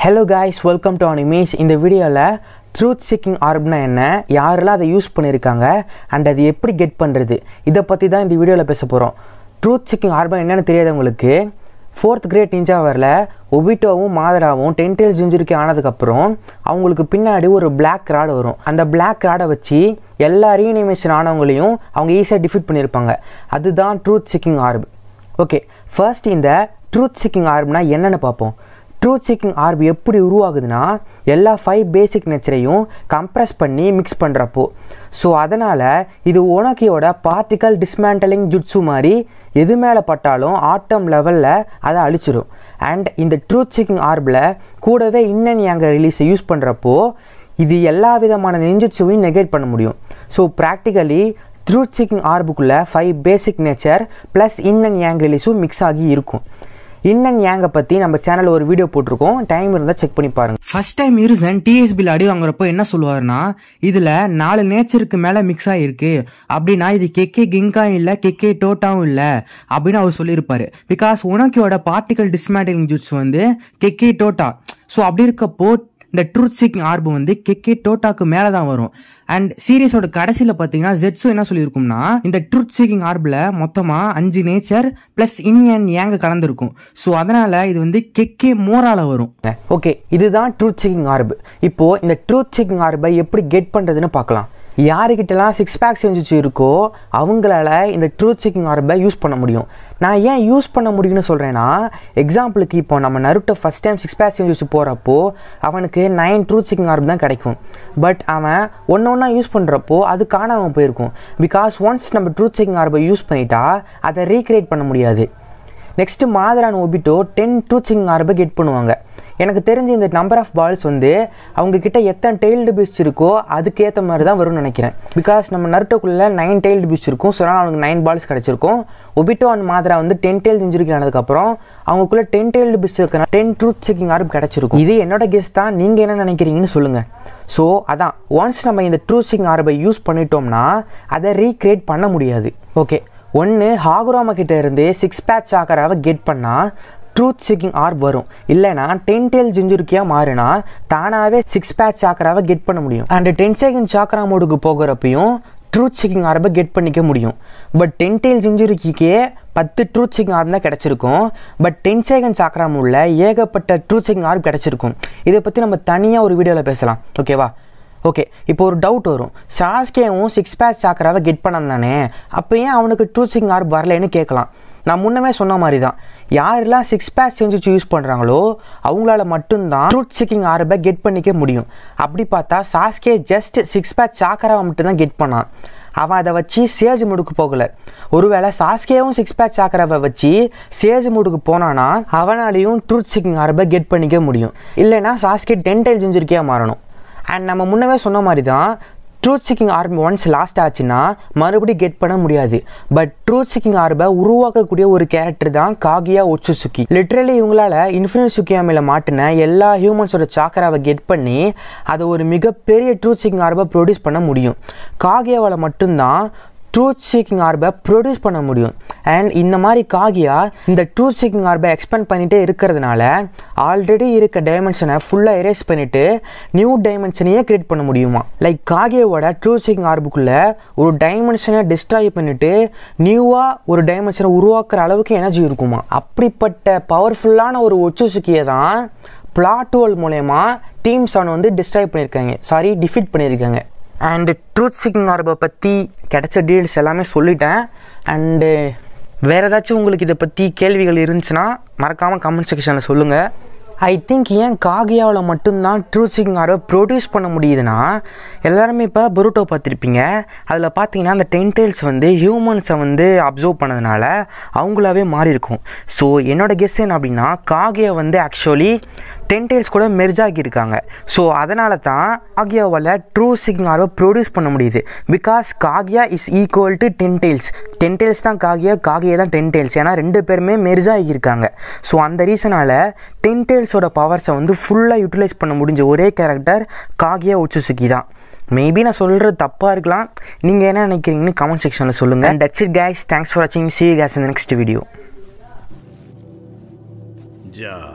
hello guys welcome to animes இந்த வீடியோவில் truth seeking ஆர்ப்னா என்ன யாரெல்லாம் அதை யூஸ் பண்ணியிருக்காங்க அண்ட் அது எப்படி கெட் பண்ணுறது இதை பற்றி தான் இந்த வீடியோவில் பேச போகிறோம் ட்ரூத் சீக்கிங் ஆர்ப்னா என்னென்னு தெரியாதவங்களுக்கு ஃபோர்த் கிரேட் நிஞ்சா வரல ஒபிட்டோவும் மாதராவும் டென்டேல் ஜிஞ்சுரிக்கு ஆனதுக்கப்புறம் அவங்களுக்கு பின்னாடி ஒரு பிளாக் ராடு வரும் அந்த பிளாக் ராடை வச்சு எல்லா ரீனிமேஷன் ஆனவங்களையும் அவங்க ஈஸியாக டிஃபீட் பண்ணியிருப்பாங்க அதுதான் truth seeking orb okay first இந்த ட்ரூத் சீக்கிங் ஆர்ப்னா என்னென்னு பார்ப்போம் ட்ரூத் சீக்கிங் ஆர்ப் எப்படி உருவாகுதுன்னா எல்லா ஃபைவ் பேசிக் நேச்சரையும் கம்ப்ரெஸ் பண்ணி மிக்ஸ் பண்ணுறப்போ ஸோ அதனால் இது உனக்கியோட பார்ட்டிக்கல் டிஸ்மேண்டலிங் ஜுட்ஸு மாதிரி எது மேலே பட்டாலும் ஆட்டம் லெவலில் அதை அழிச்சிடும் அண்ட் இந்த ட்ரூத் சீக்கிங் ஆர்பில் கூடவே இன்னன் யாங்க ரிலீஸை யூஸ் பண்ணுறப்போ இது எல்லா விதமான நெஞ்சுச்சுவையும் நெகேட் பண்ண முடியும் ஸோ ப்ராக்டிக்கலி ட்ரூத் சீக்கிங் ஆர்புக்குள்ளே five basic nature plus yin yang ரிலீஸும் மிக்ஸ் ஆகி இருக்கும் இன்னன் யாங்கை பற்றி நம்ம சேனலில் ஒரு வீடியோ போட்டிருக்கோம் டைம் இருந்தால் செக் பண்ணி பாருங்க ஃபர்ஸ்ட் டைம் இருசன் டிஎஸ்பியில் அடி வாங்குறப்போ என்ன சொல்லுவாருன்னா இதில் நாலு நேச்சருக்கு மேலே மிக்ஸ் ஆகிருக்கு அப்படின்னா இது கெக்கே கிங்காயும் இல்லை கெக்கே டோட்டாவும் இல்லை அப்படின்னு அவர் சொல்லியிருப்பாரு பிகாஸ் உனக்கியோட பார்ட்டிகல் டிஸ்மேண்டிங் ஜூட்ஸ் வந்து கெக்கே டோட்டா ஸோ அப்படி இருக்கப்போ இந்த ட்ரூத் சீக்கிங் ஆர்பு வந்து கெக்கே டோட்டாக்கு மேலே தான் வரும் அண்ட் சீரியஸோட கடைசியில் பார்த்தீங்கன்னா ஜெட்ஸோ என்ன சொல்லியிருக்கும்னா இந்த ட்ரூத் சீக்கிங் ஆர்பில் மொத்தமாக அஞ்சு நேச்சர் ப்ளஸ் இன் அண்ட் ஏங்க கலந்துருக்கும் ஸோ அதனால் இது வந்து கெக்கே மோரால வரும் ஓகே இதுதான் ட்ரூத் சீக்கிங் ஆர்பு இப்போது இந்த ட்ரூத் சீக்கிங் ஆர்பை எப்படி கெட் பண்ணுறதுன்னு பார்க்கலாம் யாருக்கிட்டலாம் சிக்ஸ் பேக் செஞ்சுச்சு இருக்கோ அவங்களால இந்த ட்ரூத் சீக்கிங் ஆர்பை யூஸ் பண்ண முடியும் நான் ஏன் யூஸ் பண்ண முடியும்னு சொல்கிறேன்னா எக்ஸாம்பிளுக்கு இப்போ நம்ம Naruto first time six pack செஞ்சுச்சு போகிறப்போ அவனுக்கு நைன் ட்ரூத் சீக்கிங் ஆர்ப் தான் கிடைக்கும் பட் அவன் ஒன்று ஒன்றா யூஸ் பண்ணுறப்போ அது காணாமல் போயிருக்கும் பிகாஸ் ஒன்ஸ் நம்ம ட்ரூத் சீக்கிங் ஆர்பை யூஸ் பண்ணிட்டா அதை ரீக்ரியேட் பண்ண முடியாது நெக்ஸ்ட்டு மாதரான் ஒபிட்டோ டென் ட்ரூத் சீக்கிங் ஆர்பை கெட் பண்ணுவாங்க எனக்கு தெரிஞ்ச இந்த நம்பர் ஆஃப் பால்ஸ் வந்து அவங்க கிட்ட எத்தனை டெய்ல்டு பீச் இருக்கோ அதுக்கேற்ற மாதிரி தான் வரும்னு நினைக்கிறேன் பிகாஸ் நம்ம நருட்டோக்குள்ள நைன் டெய்ல்டு பீச் இருக்கும் ஸோ அவனுக்கு நைன் பால்ஸ் கிடச்சிருக்கும் ஒபிட்டோ அண்ட் மாத்ரா வந்து டென் டெய்ல் இன்ஜுரிக்கு ஆனதுக்கப்புறம் அவங்களுக்குள்ள டென் டெய்ல்டு பீச் இருக்கிற டென் ட்ரூத் செக்கிங் ஆர்ப் கிடச்சிருக்கும் இது என்னோட கெஸ் தான் நீங்கள் என்ன நினைக்கிறீங்கன்னு சொல்லுங்கள் ஸோ அதான் ஒன்ஸ் நம்ம இந்த ட்ரூத் செக்கிங் ஆர்பை யூஸ் பண்ணிட்டோம்னா அதை ரீக்ரியேட் பண்ண முடியாது ஓகே ஒன்று ஹாகுராமா கிட்ட இருந்து சிக்ஸ் பேட்ச் ஆக்கராவை கெட் பண்ணால் ட்ரூத் சீக்கிங் ஆர்ப் வரும் இல்லைனா டென் டெயில் ஜிஞ்சுருக்கியாக மாறினா தானாகவே சிக்ஸ் பேட்ச் சாக்கராவை கெட் பண்ண முடியும் அண்ட் டென் செகண்ட் சாக்கரா மோடுக்கு போகிறப்பையும் ட்ரூத் சீக்கிங் ஆர்பை கெட் பண்ணிக்க முடியும் பட் டென் டெயில் ஜிஞ்சுரிக்கே பத்து ட்ரூத் சீக்கிங் ஆர்ப் தான் கிடச்சிருக்கும் பட் டென் செகண்ட் சாக்கரா மோடில் ஏகப்பட்ட ட்ரூத் சீக்கிங் ஆர்ப் கிடச்சிருக்கும் இதை பற்றி நம்ம தனியாக ஒரு வீடியோவில் பேசலாம் ஓகேவா ஓகே இப்போ ஒரு டவுட் வரும் சாஸ்கேவும் சிக்ஸ் பேட்ச் சாக்கராவை கெட் பண்ணான் தானே அப்போ ஏன் அவனுக்கு ட்ரூத் சீக்கிங் ஆர்ப் வரலன்னு கேட்கலாம் நான் முன்னமே சொன்ன மாதிரி தான் யாரெல்லாம் சிக்ஸ் பேக் செஞ்சு யூஸ் பண்ணுறாங்களோ அவங்களால மட்டும்தான் ட்ரூத் சிக்கிங் ஆர்பை கெட் பண்ணிக்க முடியும் அப்படி பார்த்தா சாஸ்கே ஜஸ்ட் சிக்ஸ் பேக் சாக்கராவை மட்டும்தான் கெட் பண்ணான் அவன் அதை வச்சு சேஜ் முடுக்கு போகல ஒருவேளை சாஸ்கேவும் சிக்ஸ் பேக் சாக்கராவை வச்சு சேஜ் முடுக்கு போனானா அவனாலையும் ட்ரூத் சிக்கிங் ஆர்பை கெட் பண்ணிக்க முடியும் இல்லைன்னா சாஸ்கே டென்டைல் ஜிஞ்சிருக்கே மாறணும் அண்ட் நம்ம முன்னவே சொன்ன மாதிரி தான் ட்ரூத் சிக்கிங் ஆர்பி ஒன்ஸ் லாஸ்ட் ஆச்சுன்னா மறுபடியும் கெட் பண்ண முடியாது பட் ட்ரூத் சிக்கிங் ஆர்பை உருவாக்கக்கூடிய ஒரு கேரக்டர் தான் காகியா ஒட்சுசுக்கி லிட்ரலி இவங்களால இன்ஃபினிட் சுக்கியாமில் மாட்டின எல்லா ஹியூமன்ஸோட சாக்கராவை கெட் பண்ணி அதை ஒரு மிகப்பெரிய ட்ரூத் சிக்கிங் ஆர்பை ப்ரொடியூஸ் பண்ண முடியும் காகியாவால் மட்டும்தான் ட்ரூத் சீக்கிங் ஆர்பை ப்ரொடியூஸ் பண்ண முடியும் அண்ட் இந்த மாதிரி காகியா இந்த ட்ரூத் சீக்கிங் ஆர்பை எக்ஸ்பெண்ட் பண்ணிகிட்டே இருக்கிறதுனால ஆல்ரெடி இருக்க டைமென்ஷனை ஃபுல்லாக எரேஸ் பண்ணிவிட்டு நியூ டைமென்ஷனையே கிரியேட் பண்ண முடியுமா லைக் காகியாவோட ட்ரூத் சீக்கிங் ஆர்புக்குள்ளே ஒரு டைமென்ஷனை டிஸ்ட்ராய் பண்ணிவிட்டு நியூவாக ஒரு டைமென்ஷனை உருவாக்குற அளவுக்கு எனர்ஜி இருக்குமா அப்படிப்பட்ட பவர்ஃபுல்லான ஒரு ஒச்சுசுக்கியை தான் பிளாட்டுவல் மூலயமா டீம் செவன் வந்து டிஸ்ட்ராய் பண்ணியிருக்காங்க சாரி டிஃபீட் பண்ணியிருக்காங்க அண்டு ட்ரூத் சிக்கிங் ஆர்பை பற்றி கிடைச்ச டீல்ஸ் எல்லாமே சொல்லிட்டேன் அண்டு வேறு ஏதாச்சும் உங்களுக்கு இதை பற்றி கேள்விகள் இருந்துச்சுன்னா மறக்காமல் கமெண்ட் செக்ஷனில் சொல்லுங்கள் ஐ திங்க் ஏன் காகியாவில் மட்டும்தான் ட்ரூத் சிக்கிங் ஆர்வை ப்ரொடியூஸ் பண்ண முடியுதுன்னா எல்லாருமே இப்போ புருட்டோ பார்த்துருப்பீங்க அதில் பார்த்தீங்கன்னா அந்த டென்டைல்ஸ் வந்து ஹியூமன்ஸை வந்து அப்சர்வ் பண்ணதுனால அவங்களாவே மாறி இருக்கும் ஸோ என்னோட கெஸ் என்ன அப்படின்னா காகியா வந்து ஆக்சுவலி டென்டைல்ஸ் கூட மெர்ஜ் ஆகியிருக்காங்க ஸோ அதனால தான் காகியாவால் ட்ரூ சிக்கிங் ஆர்வை ப்ரொடியூஸ் பண்ண முடியுது because Kaguya is equal to ten tails ten tails தான் காகியா காகியா தான் டென்டைல்ஸ் ஏன்னா ரெண்டு பேருமே மெர்ஜ் ஆகியிருக்காங்க ஸோ அந்த ரீசனால் டென்டைல்ஸோட பவர்ஸை வந்து ஃபுல்லாக யூட்டிலைஸ் பண்ண முடிஞ்ச ஒரே கேரக்டர் காகியா உச்சுசுக்கி தான் மேபி நான் சொல்கிறது தப்பாக இருக்கலாம் நீங்கள் என்ன நினைக்கிறீங்கன்னு கமெண்ட் செக்ஷனில் சொல்லுங்கள் and that's it guys thanks for வாட்சிங் சி கேஸ் இந்த நெக்ஸ்ட் வீடியோ じゃあ